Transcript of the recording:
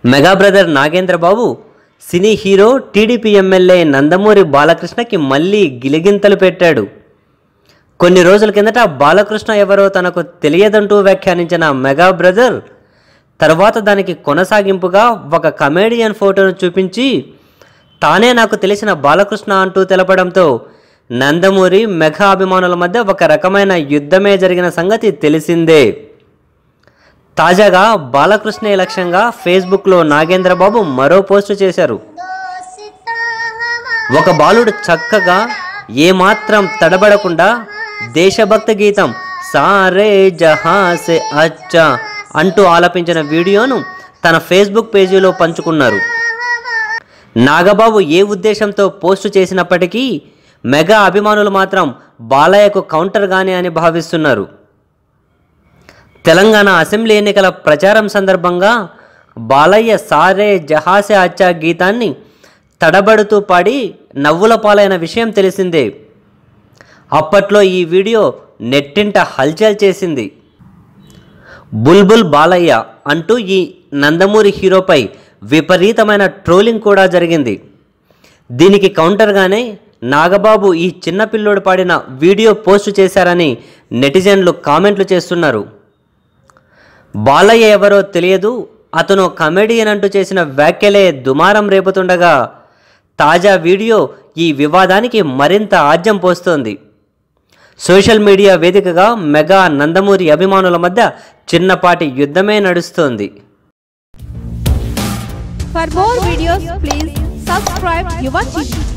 Mega brother Nagendra Babu cine hero TDP MLA Nandamuri బాలకృష్ణకి మళ్ళీ గిలిగింతలు పెట్టాడు కొన్ని రోజుల కిందట బాలకృష్ణ ఎవరో తనకు తెలియదంటూ వ్యాఖ్యానించిన మెగా బ్రదర్ తర్వాత దానికి కొనసాగింపుగా ఒక కమేడియన్ ఫోటోను చూపించి తానే నాకు తెలిసిన బాలకృష్ణ అంటూ తెలపడంతో నందమూరి మెగా అభిమానుల మధ్య ఒక రకమైన యుద్ధమే జరిగిన సంగతి తెలిసిందే తాజాగా బాలకృష్ణ లక్ష్యంగా ఫేస్బుక్లో నాగేంద్రబాబు మరో పోస్టు చేశారు ఒక బాలుడు చక్కగా ఏమాత్రం తడబడకుండా దేశభక్తి గీతం సారే జహాసే అచ్చా అంటూ ఆలపించిన వీడియోను తన ఫేస్బుక్ పేజీలో పంచుకున్నారు నాగబాబు ఏ ఉద్దేశంతో పోస్టు చేసినప్పటికీ మెగా అభిమానులు మాత్రం బాలయ్యకు కౌంటర్గానే అని భావిస్తున్నారు తెలంగాణ అసెంబ్లీ ఎన్నికల ప్రచారం సందర్భంగా బాలయ్య సారే జహాసే అచ్చా గీతాన్ని తడబడుతూ పాడి నవ్వుల పాలైన విషయం తెలిసిందే అప్పట్లో ఈ వీడియో నెట్టింట హల్చల్ చేసింది బుల్బుల్ బాలయ్య అంటూ ఈ నందమూరి హీరోపై విపరీతమైన ట్రోలింగ్ కూడా జరిగింది దీనికి కౌంటర్గానే నాగబాబు ఈ చిన్నపిల్లోడు పాడిన వీడియో పోస్టు చేశారని నెటిజన్లు కామెంట్లు చేస్తున్నారు బాలయ్య ఎవరో తెలియదు అతను కమెడియన్ అంటూ చేసిన వ్యాఖ్యలే దుమారం రేపుతుండగా తాజా వీడియో ఈ వివాదానికి మరింత ఆజ్యం పోస్తోంది సోషల్ మీడియా వేదికగా మెగా నందమూరి అభిమానుల మధ్య చిన్నపాటి యుద్ధమే నడుస్తోంది For more videos, please subscribe Yuva TV.